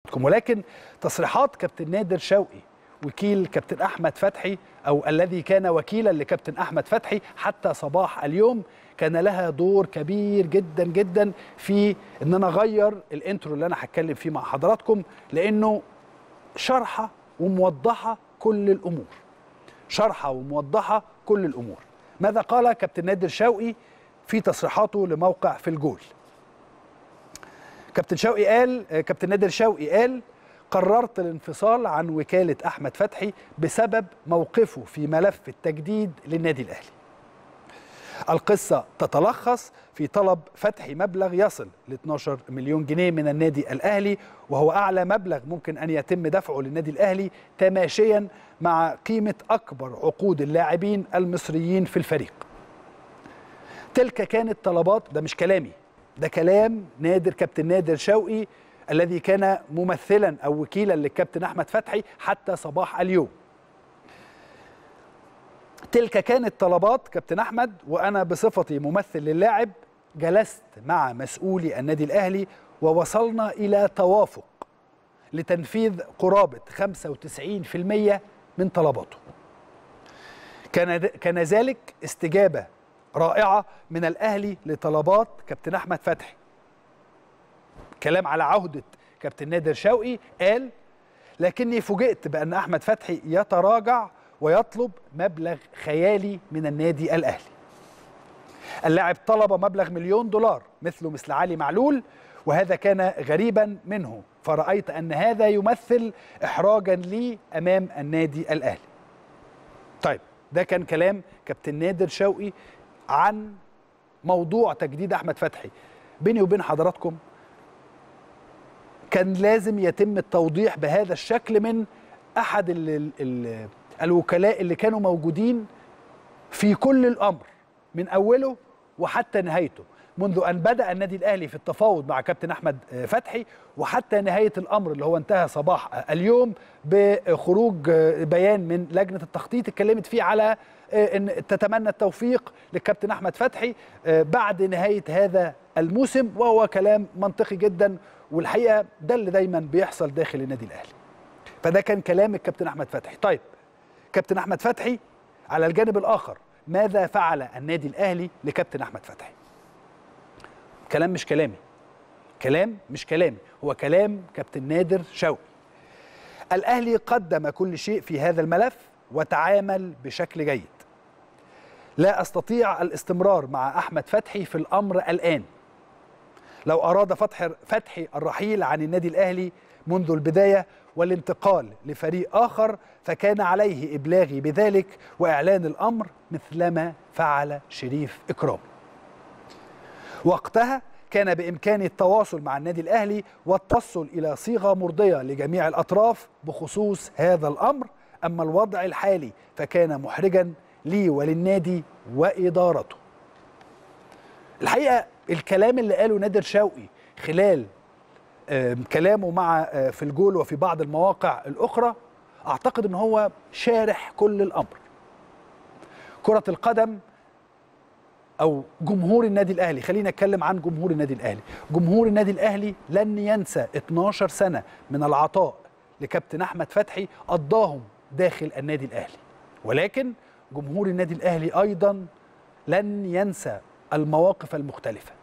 حضراتكم ولكن تصريحات كابتن نادر شوقي وكيل كابتن احمد فتحي او الذي كان وكيلا لكابتن احمد فتحي حتى صباح اليوم كان لها دور كبير جدا جدا في ان انا اغير الانترو اللي انا هتكلم فيه مع حضراتكم لانه شرحه وموضحه كل الامور شرحه وموضحه كل الامور ماذا قال كابتن نادر شوقي في تصريحاته لموقع في الجول كابتن شوقي قال كابتن نادر شوقي قال قررت الانفصال عن وكالة أحمد فتحي بسبب موقفه في ملف التجديد للنادي الأهلي القصة تتلخص في طلب فتحي مبلغ يصل ل 12 مليون جنيه من النادي الأهلي وهو أعلى مبلغ ممكن أن يتم دفعه للنادي الأهلي تماشيا مع قيمة أكبر عقود اللاعبين المصريين في الفريق تلك كانت طلبات ده مش كلامي ده كلام نادر كابتن نادر شوقي الذي كان ممثلا او وكيلا للكابتن احمد فتحي حتى صباح اليوم تلك كانت طلبات كابتن احمد وانا بصفتي ممثل للاعب جلست مع مسؤولي النادي الاهلي ووصلنا الى توافق لتنفيذ قرابه 95% من طلباته كان كان ذلك استجابه رائعه من الاهلي لطلبات كابتن احمد فتحي كلام على عهده كابتن نادر شوقي قال لكني فوجئت بان احمد فتحي يتراجع ويطلب مبلغ خيالي من النادي الاهلي اللاعب طلب مبلغ مليون دولار مثله مثل علي معلول وهذا كان غريبا منه فرأيت أن هذا يمثل إحراجا لي أمام النادي الأهلي طيب ده كان كلام كابتن نادر شوقي عن موضوع تجديد أحمد فتحي بيني وبين حضراتكم كان لازم يتم التوضيح بهذا الشكل من أحد ال ال الوكلاء اللي كانوا موجودين في كل الأمر من أوله وحتى نهايته منذ أن بدأ النادي الأهلي في التفاوض مع كابتن أحمد فتحي وحتى نهاية الأمر اللي هو انتهى صباح اليوم بخروج بيان من لجنة التخطيط اتكلمت فيه على أن تتمنى التوفيق للكابتن أحمد فتحي بعد نهاية هذا الموسم وهو كلام منطقي جدا والحقيقة ده اللي دايما بيحصل داخل النادي الأهلي فده كان كلام الكابتن أحمد فتحي طيب كابتن أحمد فتحي على الجانب الآخر ماذا فعل النادي الأهلي لكابتن أحمد فتحي كلام مش كلامي كلام مش كلامي هو كلام كابتن نادر شوقي الأهلي قدم كل شيء في هذا الملف وتعامل بشكل جيد لا أستطيع الاستمرار مع أحمد فتحي في الأمر الآن لو أراد فتح فتحي الرحيل عن النادي الأهلي منذ البداية والانتقال لفريق آخر فكان عليه إبلاغي بذلك وإعلان الأمر مثلما فعل شريف إكرام وقتها كان بإمكاني التواصل مع النادي الأهلي والتوصل إلى صيغة مرضية لجميع الأطراف بخصوص هذا الأمر أما الوضع الحالي فكان محرجا لي وللنادي وإدارته الحقيقة الكلام اللي قاله نادر شوقي خلال كلامه مع في الجول وفي بعض المواقع الأخرى أعتقد أن هو شارح كل الأمر كرة القدم او جمهور النادي الاهلي خلينا نتكلم عن جمهور النادي الاهلي جمهور النادي الاهلي لن ينسى 12 سنه من العطاء لكابتن احمد فتحي قضاهم داخل النادي الاهلي ولكن جمهور النادي الاهلي ايضا لن ينسى المواقف المختلفه